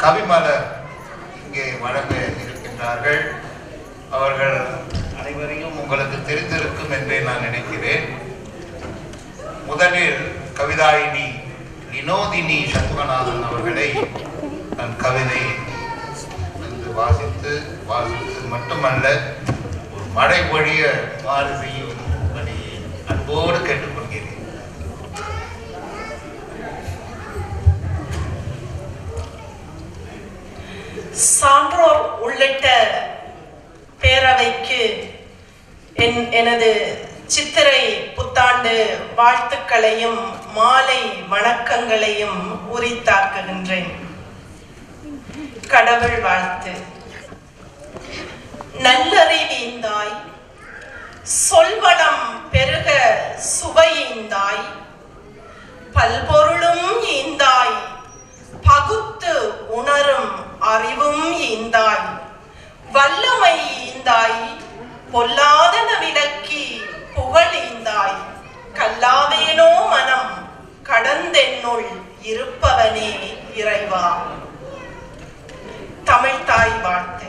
கவிமலர் இங்கே வழங்க இருக்கின்றார்கள் அவர்கள் அனைவரையும் உங்களுக்கு தெரிந்திருக்கும் என்றே நான் நினைக்கிறேன் முதலில் கவிதாயினி வினோதினி சண்முகநாதன் அவர்களை நான் கவிதை வந்து வாசித்து வாசித்து மட்டுமல்ல ஒரு மழை பொழிய மாறு செய்யும்படி அன்போடு கேட்டுக்கொள்கிறேன் சான்றோர் உள்ளிட்ட பேரவைக்கு என் எனது சித்திரை புத்தாண்டு வாழ்த்துக்களையும் மாலை வணக்கங்களையும் உரித்தாக்குகின்றேன் கடவுள் வாழ்த்து நல்லறிவீந்தாய் சொல்வளம் பெருக சுவையீந்தாய் பல்பொருளும் ஈந்தாய் பகுத்து உணரும் அறிவும் ஈந்தாய் வல்லமை ஈந்தாய் பொல்லாதன விலக்கி புகழீந்தாய் கல்லாவேனோ மனம் கடந்தென்னுள் இருப்பவனே இறைவா தமிழ் தாய் வாழ்த்து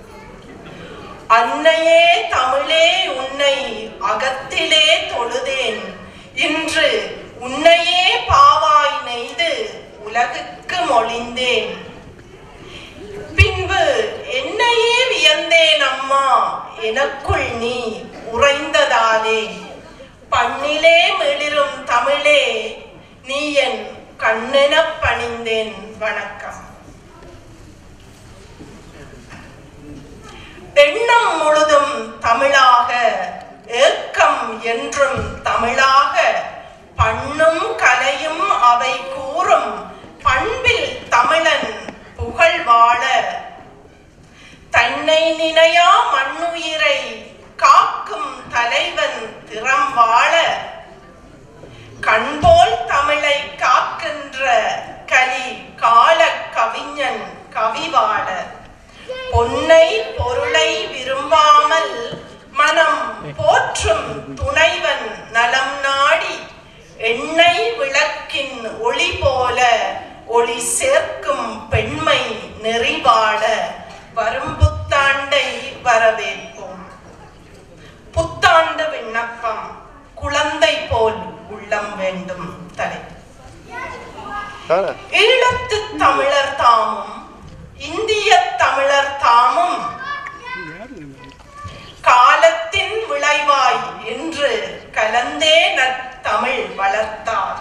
அன்னையே தமிழே உன்னை அகத்திலே தொழுதேன் இன்று உன்னையே பாவாய் நெய்து உலகுக்கு மொழிந்தேன் பின்பு என்னையே வியந்தேன் அம்மா எனக்குள் நீ உறைந்ததாலே பண்ணிலே மிளிரும் தமிழே நீ என் கண்ணெனப் பணிந்தேன் வணக்கம் எண்ணம் முழுதும் தமிழாக ஏக்கம் என்றும் தமிழாக பண்ணும் கலையும் அவை கூறும் பண்பில் தமிழன் புகழ் வாழ தன்னை நினையா மண்ணுயிரை காக்கும் தலைவன் திறம் வாழ கண்போல் தமிழை காக்கின்ற கலி கால கவிஞன் கவிவாழ பொன்னை பொருளை விரும்பாமல் மனம் போற்றும் துணைவன் நலம் நாடி எண்ணெய் விளக்கின் ஒளி போல ஒளி சேர்க்கும் பெண்மை நெறிவாழ வரும் புத்தாண்டை வரவேற்போம் புத்தாண்டு விண்ணப்பம் குழந்தை போல் உள்ளம் வேண்டும் தலை ஈழத்து தமிழர் தாமும் இந்திய தமிழர் தாமும் காலத்தின் விளைவாய் என்று கலந்தே நற்தமிழ் வளர்த்தார்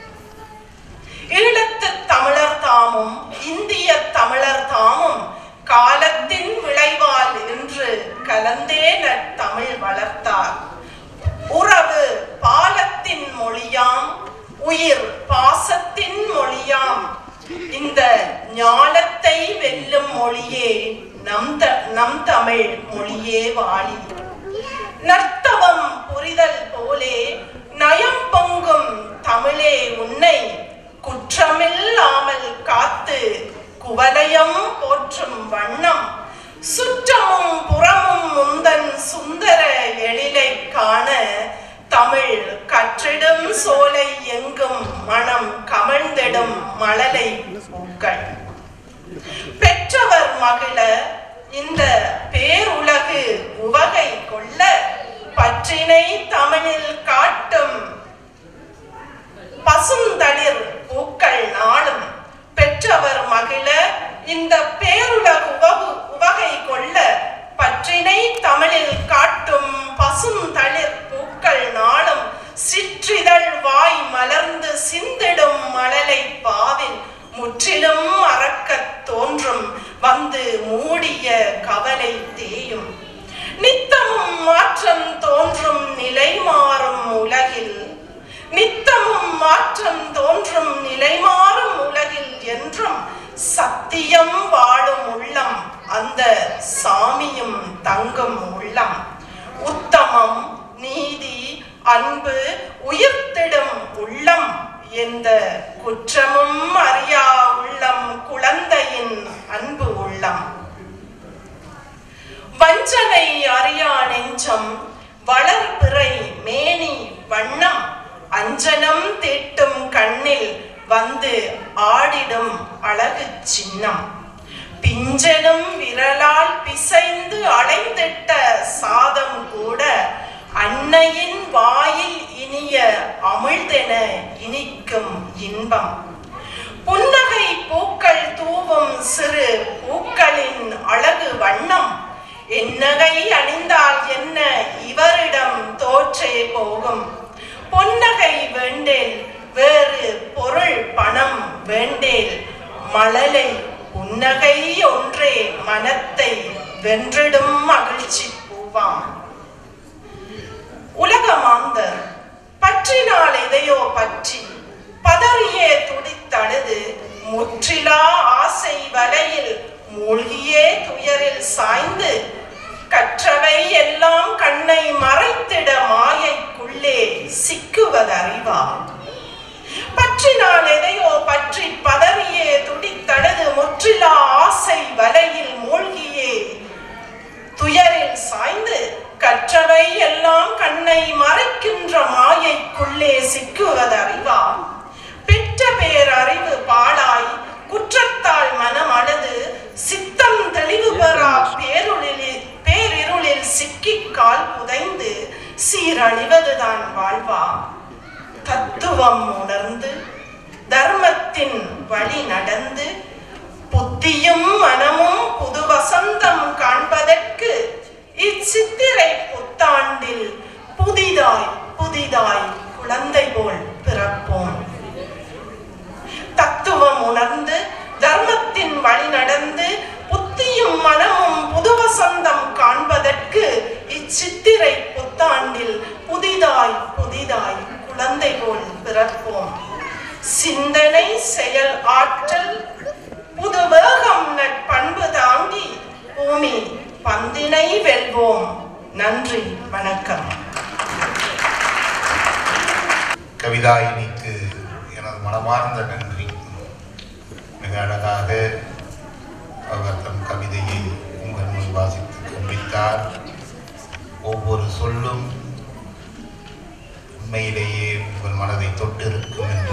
ஈழத்து தமிழர் தாமும் இந்திய தமிழர் தாமும் காலத்தின் விளைவால் என்று கலந்தே நற்தமிழ் வளர்த்தார் உறவு பாலத்தின் மொழியாம் உயிர் பாசத்தின் மொழியாம் இந்த ஞானத்தை வெல்லும் மொழியே நம் த நம் தமிழ் மொழியே வாழி நர்த்தவம் புரிதல் போலே நயம் பொங்கும் தமிழே உன்னை குற்றமில்லாமல் காத்து குவலயம் போற்றும் வண்ணம் சுற்றமும் புறமும் முந்தன் சுந்தர எழிலை காண தமிழ் கற்றிடும் சோலை எங்கும் மனம் கமழ்ந்திடும் மழலை பூக்கள் பெற்றவர் மகிழ இந்த பேருலகு உவகை கொள்ள பற்றினை தமிழில் காட்டும் பசுந்தளிர் பூக்கள் நாளும் பெற்றவர் மகிழ இந்த பேருலகு உவகு உவகை கொள்ள பற்றினை தமிழில் காட்டும் பசும் தளிர் பூக்கள் நாளும் சிற்றிதழ் வாய் மலர்ந்து சிந்திடும் மழலை பாவில் முற்றிலும் மறக்கத் தோன்றும் வந்து மூடிய கவலை தேயும் நித்தமும் மாற்றம் தோன்றும் நிலை மாறும் உலகில் நித்தமும் மாற்றம் தோன்றும் நிலை மாறும் உலகில் என்றும் சத்தியம் வாழும் உள்ளம் அந்த சாமியும் தங்கும் உள்ளம் உத்தமம் நீதி அன்பு உயிர்த்திடும் உள்ளம் எந்த குற்றமும் அறியா உள்ளம் குழந்தையின் அன்பு உள்ளம் வஞ்சனை அறியா நெஞ்சம் வளர்பிறை மேனி வண்ணம் அஞ்சனம் தீட்டும் கண்ணில் வந்து ஆடிடும் அழகு சின்னம் பிஞ்சனும் விரலால் பிசைந்து அடைந்திட்ட சாதம் கூட அன்னையின் வாயில் இனிய அமிழ்தென இனிக்கும் இன்பம் புன்னகை பூக்கள் தூவும் சிறு பூக்களின் அழகு வண்ணம் என்னகை அணிந்தால் என்ன இவரிடம் தோற்றே போகும் பொன்னகை வேண்டேல் வேறு பொருள் பணம் வேண்டேல் மழலை புன்னகை ஒன்றே மனத்தை வென்றிடும் மகிழ்ச்சி பூவாம் உலகமாந்தர் பற்றினால் எதையோ பற்றி பதறியே துடித்தழுது முற்றிலா ஆசை வலையில் மூழ்கியே துயரில் சாய்ந்து கற்றவை எல்லாம் கண்ணை மறைத்திட மாயைக்குள்ளே சிக்குவதறிவா பற்றினால் எதையோ பற்றி பதறியே துடித்தழுது முற்றிலா ஆசை வலையில் மூழ்கியே துயரில் சாய்ந்து கற்றவை எல்லாம் கண்ணை மறைக்கின்ற மாயைக்குள்ளே சிக்குவதறிவா பெற்ற பேரறிவு பாழாய் குற்றத்தால் மனம் அழுது சித்தம் தெளிவு பெறா பேருளில் பேரிருளில் சிக்கிக் கால் புதைந்து சீரழிவதுதான் வாழ்வா தத்துவம் உணர்ந்து தர்மத்தின் வழி நடந்து புத்தியும் மனமும் புது வசந்தம் காண்பதற்கு இச்சித்திரை புத்தாண்டில் புதிதாய் புதிதாய் குழந்தை போல் பிறப்போம் தத்துவம் உணர்ந்து தர்மத்தின் வழி நடந்து புத்தியும் மனமும் புது வசந்தம் காண்பதற்கு இச்சித்திரை புத்தாண்டில் புதிதாய் புதிதாய் குழந்தை போல் பிறப்போம் சிந்தனை செயல் ஆற்றல் புது வேகம் நட்பண்பு தாங்கி பூமி பந்தினை வெல்வோம் நன்றி வணக்கம் கவிதாயினிக்கு எனது மனமார்ந்த நன்றி மிக அழகாக அவர் தம் கவிதையை உங்கள் முன் வாசித்து காண்பித்தார் ஒவ்வொரு சொல்லும் உண்மையிலேயே உங்கள் மனதை தொட்டிருக்கும் என்று